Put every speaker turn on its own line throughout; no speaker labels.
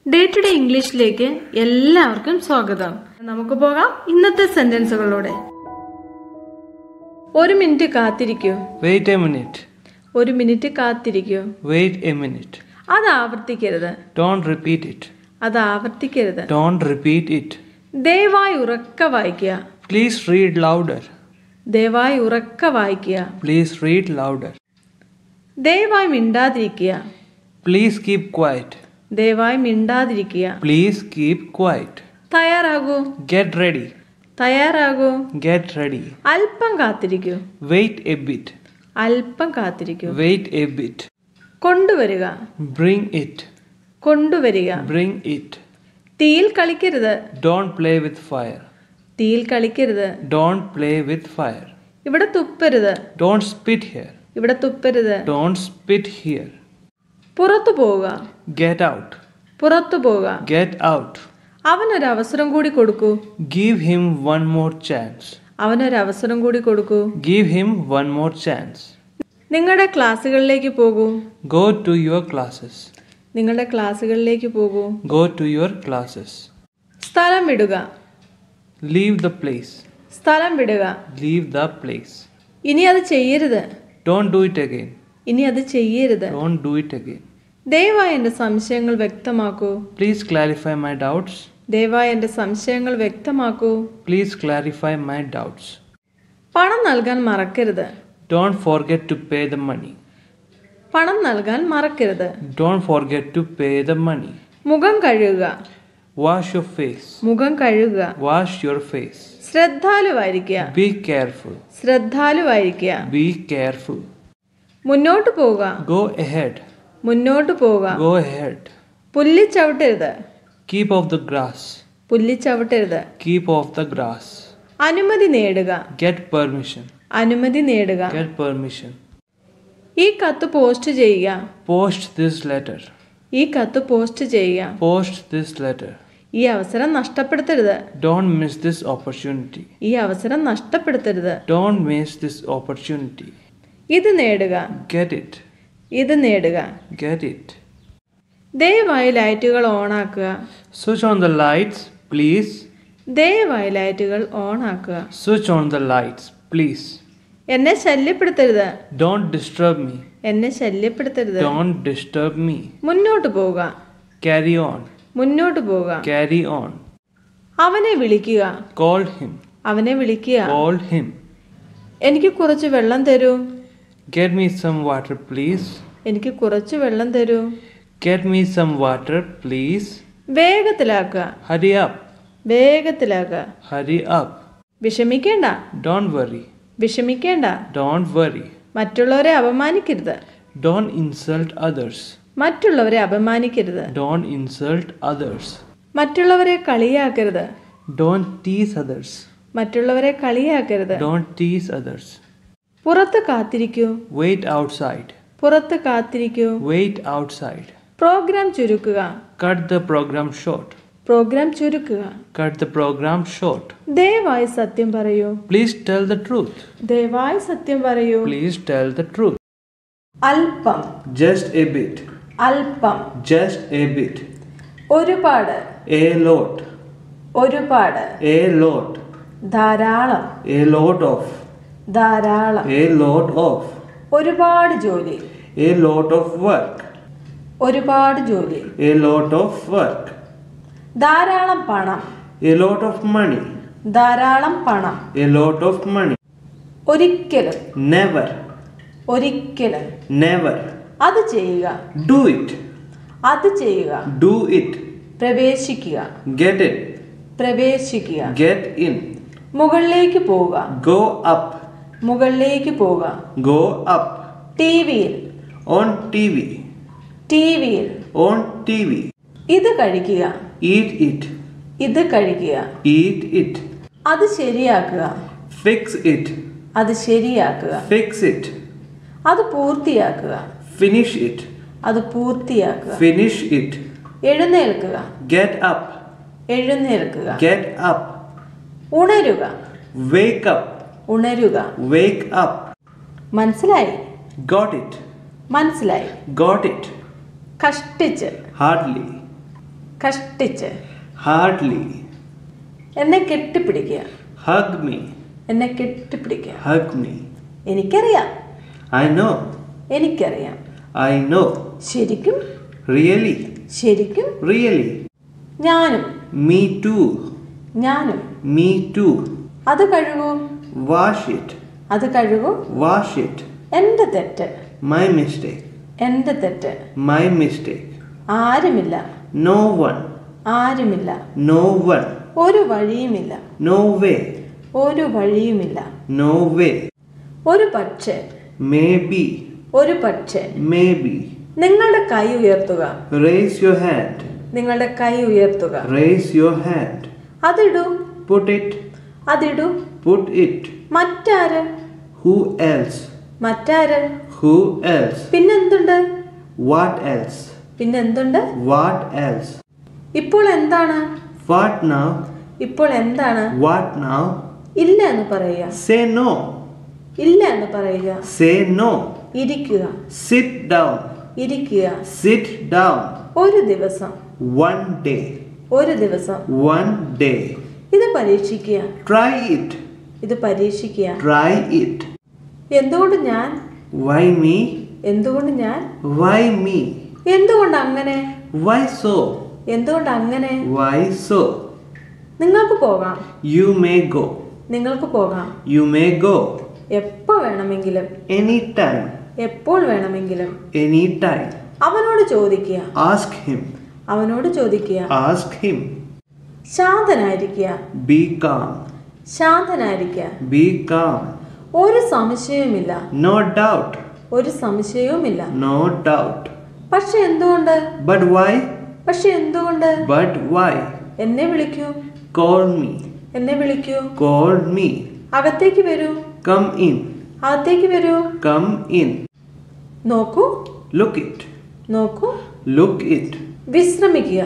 Day to day ഇംഗ്ലീഷിലേക്ക് എല്ലാവർക്കും സ്വാഗതം നമുക്ക് പോകാം ഇന്നത്തെ സെന്റൻസുകളോടെ ഒരു മിനിറ്റ് കാത്തിരിക്കൂ
Wait a minute.
ഒരു മിനിറ്റ് കാത്തിരിക്കൂ
Wait a minute.
അത് ആവർത്തിക്കരുത്
Don't repeat it.
അത് ആവർത്തിക്കരുത്
Don't repeat it.
ദയവായി ഉറക്ക വായിക്കുക
Please read louder.
ദയവായി ഉറക്ക വായിക്കുക
Please read louder.
ദയവായി മിണ്ടാതിരിക്കുക
Please keep quiet.
ദയവായി മിണ്ടാതിരിക്കുക
Please keep quiet.
തയ്യാറാകൂ
Get ready.
തയ്യാറാകൂ
Get ready.
അല്പം കാത്തിരിക്കൂ
Wait a bit.
അല്പം കാത്തിരിക്കൂ
Wait a bit.
കൊണ്ടുവരിക
Bring it.
കൊണ്ടുവരിക
Bring it.
തീയിൽ കളിക്കരുത്
Don't play with fire.
തീയിൽ കളിക്കരുത്
Don't play with fire.
ഇവിടെ തുപ്പരുത്
Don't spit here.
ഇവിടെ തുപ്പരുത്
Don't spit here.
പുറത്തു പോവുക
Get out.
പുറത്തു പോവുക
Get out.
അവനൊരു അവസരം കൂടി കൊടുക്കൂ
Give him one more chance.
അവനൊരു അവസരം കൂടി കൊടുക്കൂ
Give him one more chance.
നിങ്ങളുടെ ക്ലാസ്സുകളിലേക്ക് പോകൂ
Go to your classes.
നിങ്ങളുടെ ക്ലാസ്സുകളിലേക്ക് പോകൂ
Go to your classes.
സ്ഥലം വിടുക
Leave the place.
സ്ഥലം വിടുക
Leave the place.
ഇനി അത് ചെയ്യരുത്
Don't do it again.
ഇനി അത് ചെയ്യരുത്
Don't do it again.
ദയവായി എൻ്റെ സംശയങ്ങൾ വ്യക്തമാക്കൂ
Please clarify my doubts.
ദയവായി എൻ്റെ സംശയങ്ങൾ വ്യക്തമാക്കൂ
Please clarify my doubts.
പണം നൽകാൻ മറക്കരുത്
Don't forget to pay the money.
പണം നൽകാൻ മറക്കരുത്
Don't forget to pay the money.
മുഖം കഴുകുക
Wash your face.
മുഖം കഴുകുക
Wash your face.
ശ്രദ്ധാലുവായിരിക്കുക
Be careful.
ശ്രദ്ധാലുവായിരിക്കുക
Be careful.
മുന്നോട്ട് പോവുക
Go ahead.
മുന്നോട്ട് പോവുക
Go ahead.
പുല്ലി ചവിട്ടരുത്
Keep off the grass.
പുല്ലി ചവിട്ടരുത്
Keep off the grass.
അനുമതി നേടുക
Get permission.
അനുമതി നേടുക
Get permission.
ഈ കത്ത് പോസ്റ്റ് ചെയ്യുക
Post this letter.
ഈ കത്ത് പോസ്റ്റ് ചെയ്യുക
Post this letter.
ഈ അവസരം നഷ്ടപ്പെടുത്തരുത്
Don't miss this opportunity.
ഈ അവസരം നഷ്ടപ്പെടുത്തരുത്
Don't miss this opportunity.
ഇത് നേടുക
Get it.
ഇത് നേടുക
Get it.
ദയവായി ലൈറ്റുകൾ ഓണാക്കുക
Switch on the lights, please.
ദയവായി ലൈറ്റുകൾ ഓണാക്കുക
Switch on the lights, please.
എന്നെ ശല്യപ്പെടുത്തരുത്
Don't disturb me.
എന്നെ ശല്യപ്പെടുത്തരുത്
Don't disturb me.
മുന്നോട്ട് പോവുക
Carry on.
മുന്നോട്ട് പോവുക
Carry on.
അവനെ വിളിക്കുക
Call him.
അവനെ വിളിക്കുക
Call him.
എനിക്ക് കുറച്ച് വെള്ളം തരൂ
Get me some water, please.
എനിക്ക് കുറച്ച് വെള്ളം തരൂ
Get me some water, please.
വേഗത്തിലാക്കുക
Hurry up.
വേഗത്തിലാക്കുക
Hurry up.
വിഷമിക്കേണ്ട
Don't worry.
വിഷമിക്കേണ്ട
Don't worry.
മറ്റുള്ളവരെ അപമാനിക്കരുത്
Don't insult others.
മറ്റുള്ളവരെ അപമാനിക്കരുത്
Don't insult others.
മറ്റുള്ളവരെ കളിയാക്കരുത്
Don't tease others.
മറ്റുള്ളവരെ കളിയാക്കരുത്
Don't tease others.
പുറത്ത് കാത്തിരിക്കൂ
Wait outside.
പുറത്ത് കാത്തിരിക്കൂ
Wait outside.
പ്രോഗ്രാം ചുരുക്കുക
Cut the program short.
Programme ചുരുക്കുക
Cut the program short.
ദയവായി സത്യം പറയൂ
Please tell the truth.
ദയവായി സത്യം പറയൂ
Please tell the truth.
അല്പം
Just a bit.
അല്പം
Just a bit.
ഒരുപാട്
A lot.
ഒരുപാട്
A lot.
ധാരാളം
A lot of.
ധാരാളം
A lot of.
ഒരുപാട് ജോലി
A lot of work.
ഒരുപാട് ജോലി
A lot of work.
ധാരാളം പണം
A lot of money.
ധാരാളം പണം
A lot of money.
ഒരിക്കലും
Never.
ഒരിക്കലും
Never.
അത് ചെയ്യുക
Do it.
അത് ചെയ്യുക
Do it.
പ്രവേശിക്കുക
Get it.
പ്രവേശിക്കുക
Get in.
മുകളിലേക്ക് പോവുക
Go up.
മുകളിലേക്ക് പോവുക
Go up.
ടി വിയിൽ
On TV.
ടി വിയിൽ
On TV.
ഇത് കഴിക്കുക
Eat it.
ഇത് കഴിക്കുക
Eat it.
അത് ശരിയാക്കുക
Fix it.
അത് ശരിയാക്കുക
Fix it.
അത് പൂർത്തിയാക്കുക
Finish it.
അത് പൂർത്തിയാക്കുക
Finish it.
എഴുന്നേൽക്കുക
Get up.
എഴുന്നേൽക്കുക
Get up.
ഉണരുക
Wake up.
ഉണരുക
Wake up.
മനസ്സിലായി
Got it.
മനസ്സിലായി
Got it.
കഷ്ടിച്ച്
Hardly.
കഷ്ടിച്ച്
Hardly.
എന്നെ കെട്ടിപ്പിടിക്കുക
Hug me.
എന്നെ കെട്ടിപ്പിടിക്കുക
Hug me.
എനിക്കറിയാം
I know.
എനിക്കറിയാം
I know.
ശരിക്കും
Really.
ശരിക്കും
Really.
ഞാനും
Me too.
ഞാനും
Me too.
അത് കഴുകൂ
Wash it.
അത് കഴുകൂ
Wash it.
എൻ്റെ തെറ്റ്
My mistake.
എൻ്റെ തെറ്റ്
My mistake.
ആരുമില്ല
No one.
ആരുമില്ല
No one.
ഒരു വഴിയുമില്ല
No way.
ഒരു വഴിയുമില്ല
No way.
ഒരു പക്ഷേ
Maybe.
ഒരു പക്ഷേ
Maybe.
നിങ്ങളുടെ കൈ ഉയർത്തുക
Raise your hand.
നിങ്ങളുടെ കൈ ഉയർത്തുക
Raise your hand.
അതിടൂ
Put it.
അതിടൂ
Put it.
മറ്റാര്
Who else?
മറ്റാര്
Who else?
പിന്നെന്തുണ്ട്
What else?
പിന്നെന്തുണ്ട്
What else?
ഇപ്പോൾ എന്താണ്
What now?
ഇപ്പോൾ എന്താണ്
What now?
ഇല്ല എന്ന് പറയുക
Say no.
ഇല്ല എന്ന് പറയുക
Say no.
ഇരിക്കുക
Sit down.
ഇരിക്കുക
Sit down.
ഒരു ദിവസം
One day.
ഒരു ദിവസം
One day.
ഇത് പരീക്ഷിക്കുക
Try it.
ഇത് പരീക്ഷിക്കുക
Try it.
എന്തുകൊണ്ട് ഞാൻ
Why me?
എന്തുകൊണ്ട് ഞാൻ
Why me?
എന്തുകൊണ്ട് അങ്ങനെ
Why so?
എന്തുകൊണ്ട് അങ്ങനെ
Why so?
നിങ്ങൾക്ക് പോകാം
You may go.
നിങ്ങൾക്ക് പോകാം
You may go.
എപ്പോ വേണമെങ്കിലും
Anytime.
എപ്പോൾ വേണമെങ്കിലും
Anytime.
അവനോട് ചോദിക്കുക
Ask him.
അവനോട് ചോദിക്കുക
Ask him.
ശാന്തനായിരിക്കുക
Be calm.
ശാന്തനായിരിക്കുക
Be calm.
ഒരു സംശയവുമില്ല
No doubt.
ഒരു സംശയവുമില്ല
No doubt.
പക്ഷെ എന്തുകൊണ്ട്
But why?
പക്ഷെ എന്തുകൊണ്ട്
But why?
എന്നെ വിളിക്കൂ
Call me.
എന്നെ വിളിക്കൂ
Call me.
അകത്തേക്ക് വരൂ
Come in.
അകത്തേക്ക് വരൂ
Come in.
നോക്കൂ
Look it.
നോക്കൂ
Look it.
വിശ്രമിക്കുക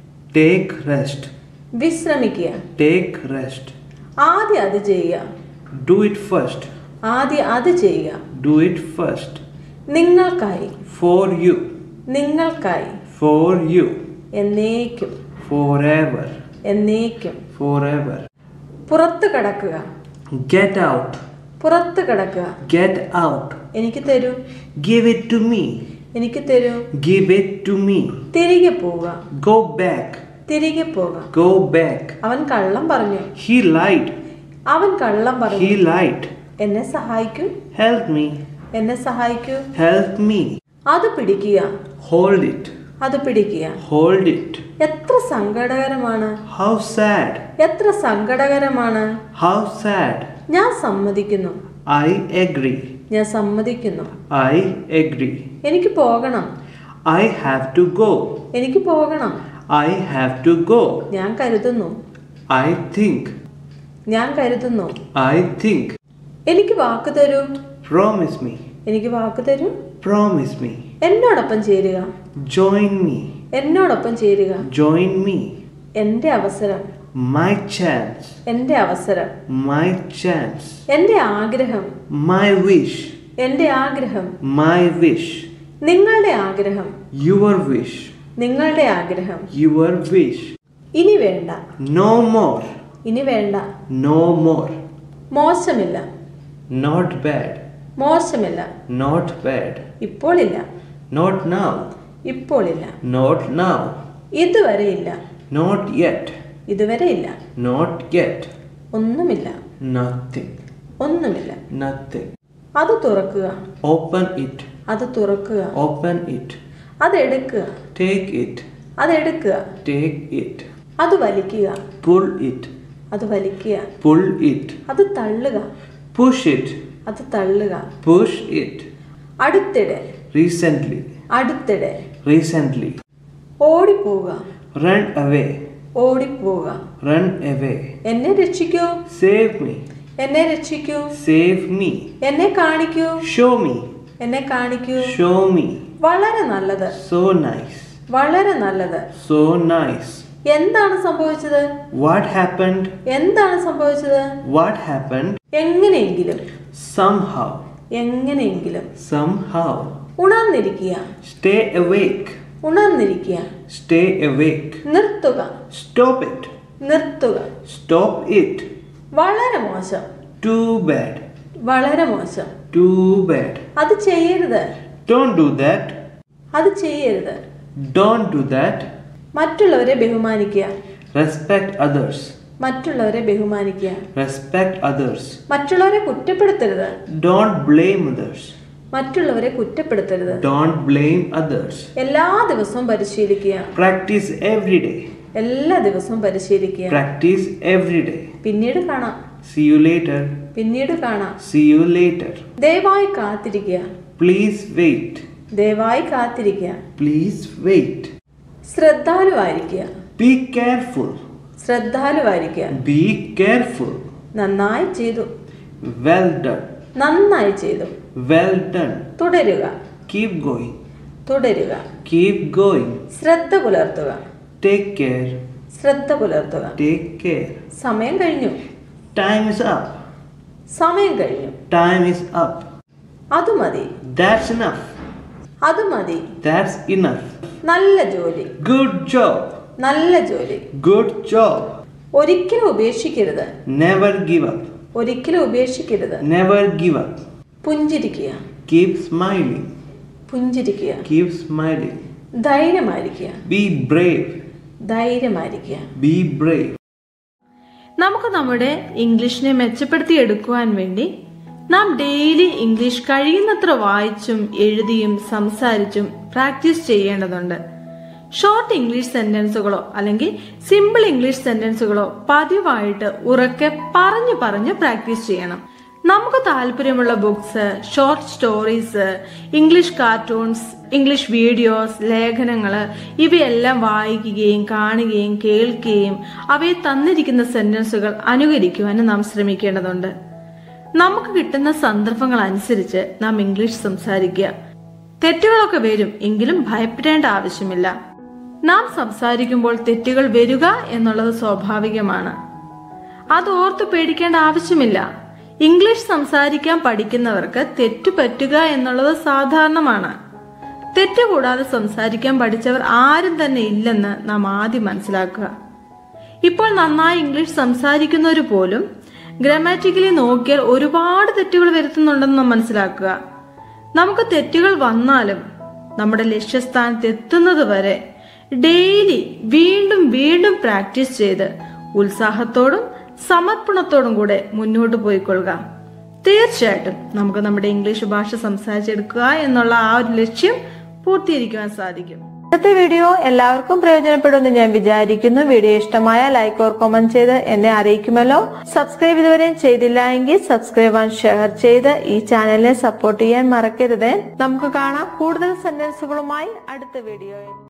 Take rest.
വിശ്രമിക്കുക
Take rest.
ആദ്യം അത് ചെയ്യുക
Do it first.
ആദ്യം അത് ചെയ്യുക
Do it first.
നിങ്ങൾക്കായി
For you.
നിങ്ങൾക്കായി
For you.
എന്നേക്കും
Forever.
എന്നേക്കും
Forever.
പുറത്ത് കിടക്കുക
Get out.
പുറത്ത് കിടക്കുക
Get out.
എനിക്ക് തരൂ
Give it to me.
എനിക്ക് തരൂ
Give it to me.
തിരികെ പോവുക
Go back.
തിരികെ പോവുക
Go back.
അവൻ കള്ളം പറഞ്ഞു
He lied.
അവൻ കള്ളം
He
പറഞ്ഞു
lied.
എന്നെ സഹായിക്കൂ
Help me.
എന്നെ സഹായിക്കൂ
Help me.
അത് പിടിക്കുക
Hold it.
അത് പിടിക്കുക
Hold it.
എത്ര സങ്കടകരമാണ്
How sad.
എത്ര സങ്കടകരമാണ്
How sad.
ഞാൻ സമ്മതിക്കുന്നു
I agree.
ഞാൻ സമ്മതിക്കുന്നു
I agree.
എനിക്ക് പോകണം
I have to go.
എനിക്ക് പോകണം
I have to go.
ഞാൻ കരുതുന്നു
I think.
ഞാൻ കരുതുന്നു
I think.
എനിക്ക് വാക്ക് തരൂ
Promise me.
എനിക്ക് വാക്ക് തരൂ
Promise me.
എന്നോടൊപ്പം ചേരുക
Join me.
എന്നോടൊപ്പം ചേരുക
Join me.
എൻ്റെ അവസരം
My chance.
എൻ്റെ അവസരം
My chance.
എൻ്റെ ആഗ്രഹം
My wish.
എൻ്റെ ആഗ്രഹം
My wish.
നിങ്ങളുടെ ആഗ്രഹം
Your wish.
നിങ്ങളുടെ ആഗ്രഹം
Your wish.
ഇനി വേണ്ട
No more.
ഇനി വേണ്ട
No more.
മോശമില്ല
Not bad.
മോശമില്ല
Not bad.
ഇപ്പോളില്ല
Not now.
ഇപ്പോളില്ല
Not now.
ഇതുവരെ ഇല്ല
Not yet.
ഇതുവരെ ഇല്ല
Not yet.
ഒന്നുമില്ല
Nothing.
ഒന്നുമില്ല
Nothing.
അത് തുറക്കുക
Open it.
അത് തുറക്കുക
Open it.
അതെടുക്കുക
Take it.
അതെടുക്കുക
Take it.
അത് വലിക്കുക
Pull it.
അത് വലിക്കുക
Pull it.
അത് തള്ളുക
Push it.
അത് തള്ളുക
Push it.
അടുത്തിടെ
Recently.
അടുത്തിടെ
Recently.
ഓടിപ്പോവുക
Run away.
ഓടിപ്പോവുക
Run away.
എന്നെ രക്ഷിക്കൂ
Save me.
എന്നെ രക്ഷിക്കൂ
Save me.
എന്നെ കാണിക്കൂ
Show me.
എന്നെ കാണിക്കൂ
Show me.
വളരെ നല്ലത്
So nice.
വളരെ നല്ലത്
So nice.
എന്താണ് സംഭവിച്ചത്
What happened?
എന്താണ് സംഭവിച്ചത്
What happened?
എങ്ങനെയെങ്കിലും
Somehow.
എങ്ങനെയെങ്കിലും
Somehow.
ഉണർന്നിരിക്കുക
Stay awake.
ഉണർന്നിരിക്കുക
Stay awake.
നിർത്തുക
Stop it.
നിർത്തുക
Stop it.
വളരെ മോശം
Too bad.
വളരെ മോശം
Too bad.
അത് ചെയ്യരുത്
Don't do that.
അത് ചെയ്യരുത്
Don't do that.
മറ്റുള്ളവരെ ബഹുമാനിക്കുക
Respect others.
മറ്റുള്ളവരെ ബഹുമാനിക്കുക
Respect others.
മറ്റുള്ളവരെ കുറ്റപ്പെടുത്തരുത്
Don't blame others.
മറ്റുള്ളവരെ കുറ്റപ്പെടുത്തരുത്
Don't blame others.
എല്ലാ ദിവസവും പരിശീലിക്കുക
Practice every day.
എല്ലാ ദിവസവും പരിശീലിക്കുക
Practice every day.
പിന്നീട് കാണാം
See you later.
പിന്നീട് കാണാം
See you later.
ദയവായി കാത്തിരിക്കുക
Please wait.
ദയവായി കാത്തിരിക്കുക
Please wait.
ശ്രദ്ധാലുവായിരിക്കുക
Be careful.
ശ്രദ്ധാലുവായിരിക്കുക
Be careful.
നന്നായി ചെയ്തു
Well done.
നന്നായി ചെയ്തു
Well done.
തുടരുക
Keep going.
തുടരുക
Keep going.
ശ്രദ്ധ പുലർത്തുക
Take care.
ശ്രദ്ധ പുലർത്തുക
Take care.
സമയം കഴിഞ്ഞു
Time is up.
സമയം കഴിഞ്ഞു
Time is up.
അത് മതി
That's enough.
അത് മതി
That's enough.
നല്ല ജോലി
Good job.
നല്ല ജോലി
Good job.
ഒരിക്കലും ഉപേക്ഷിക്കരുത്
Never give up.
ഒരിക്കലും ഉപേക്ഷിക്കരുത്
Never give up.
പുഞ്ചിരിക്കുക
Keep smiling.
പുഞ്ചിരിക്കുക
Keep smiling.
ധൈര്യമായിരിക്കുക
Be brave.
ധൈര്യമായിരിക്കുക
Be brave.
നമുക്ക് നമ്മുടെ ഇംഗ്ലീഷിനെ മെച്ചപ്പെടുത്തി എടുക്കുവാൻ വേണ്ടി നാം ഡെയിലി ഇംഗ്ലീഷ് കഴിയുന്നത്ര വായിച്ചും എഴുതിയും സംസാരിച്ചും പ്രാക്ടീസ് ചെയ്യേണ്ടതുണ്ട് ഷോർട്ട് ഇംഗ്ലീഷ് സെന്റൻസുകളോ അല്ലെങ്കിൽ സിമ്പിൾ ഇംഗ്ലീഷ് സെന്റൻസുകളോ പതിവായിട്ട് ഉറക്കെ പറഞ്ഞു പറഞ്ഞ് പ്രാക്ടീസ് ചെയ്യണം നമുക്ക് താല്പര്യമുള്ള books short stories English cartoons English videos ലേഖനങ്ങൾ ഇവയെല്ലാം വായിക്കുകയും കാണുകയും കേൾക്കുകയും അവയെ തന്നിരിക്കുന്ന സെന്റൻസുകൾ അനുകരിക്കുവാനും നാം ശ്രമിക്കേണ്ടതുണ്ട് നമുക്ക് കിട്ടുന്ന സന്ദർഭങ്ങൾ അനുസരിച്ച് നാം ഇംഗ്ലീഷ് സംസാരിക്കുക തെറ്റുകളൊക്കെ വരും എങ്കിലും ഭയപ്പെടേണ്ട ആവശ്യമില്ല നാം സംസാരിക്കുമ്പോൾ തെറ്റുകൾ വരിക എന്നുള്ളത് സ്വാഭാവികമാണ് അത് ഓർത്ത് പേടിക്കേണ്ട ആവശ്യമില്ല ഇംഗ്ലീഷ് സംസാരിക്കാൻ പഠിക്കുന്നവർക്ക് തെറ്റു പറ്റുക എന്നുള്ളത് സാധാരണമാണ് തെറ്റ് കൂടാതെ സംസാരിക്കാൻ പഠിച്ചവർ ആരും തന്നെ ഇല്ലെന്ന് നാം ആദ്യം മനസ്സിലാക്കുക ഇപ്പോൾ നന്നായി ഇംഗ്ലീഷ് സംസാരിക്കുന്നവർ പോലും ഗ്രാമാറ്റിക്കലി നോക്കിയാൽ ഒരുപാട് തെറ്റുകൾ വരുത്തുന്നുണ്ടെന്ന് നാം മനസ്സിലാക്കുക നമുക്ക് തെറ്റുകൾ വന്നാലും നമ്മുടെ ലക്ഷ്യസ്ഥാനത്ത് എത്തുന്നത് വരെ ഡെയിലി വീണ്ടും വീണ്ടും പ്രാക്ടീസ് ചെയ്ത് ഉത്സാഹത്തോടും സമർപ്പണത്തോടും കൂടെ മുന്നോട്ട് പോയിക്കൊള്ളുക തീർച്ചയായിട്ടും നമുക്ക് നമ്മുടെ ഇംഗ്ലീഷ് ഭാഷ സംസാരിച്ചെടുക്കുക എന്നുള്ള ആ ഒരു ലക്ഷ്യം പൂർത്തീകരിക്കുവാൻ സാധിക്കും
ഇന്നത്തെ വീഡിയോ എല്ലാവർക്കും പ്രയോജനപ്പെടുമെന്ന് ഞാൻ വിചാരിക്കുന്നു വീഡിയോ ഇഷ്ടമായ ലൈക്ക് ഓർ കമന്റ് ചെയ്ത് എന്നെ അറിയിക്കുമല്ലോ സബ്സ്ക്രൈബ് ഇതുവരെയും ചെയ്തില്ല എങ്കിൽ സബ്സ്ക്രൈബ് ആൻഡ് ഷെയർ ചെയ്ത് ഈ ചാനലിനെ സപ്പോർട്ട് ചെയ്യാൻ മറക്കരുത് നമുക്ക് കാണാം കൂടുതൽ സെന്റൻസുകളുമായി അടുത്ത വീഡിയോയിൽ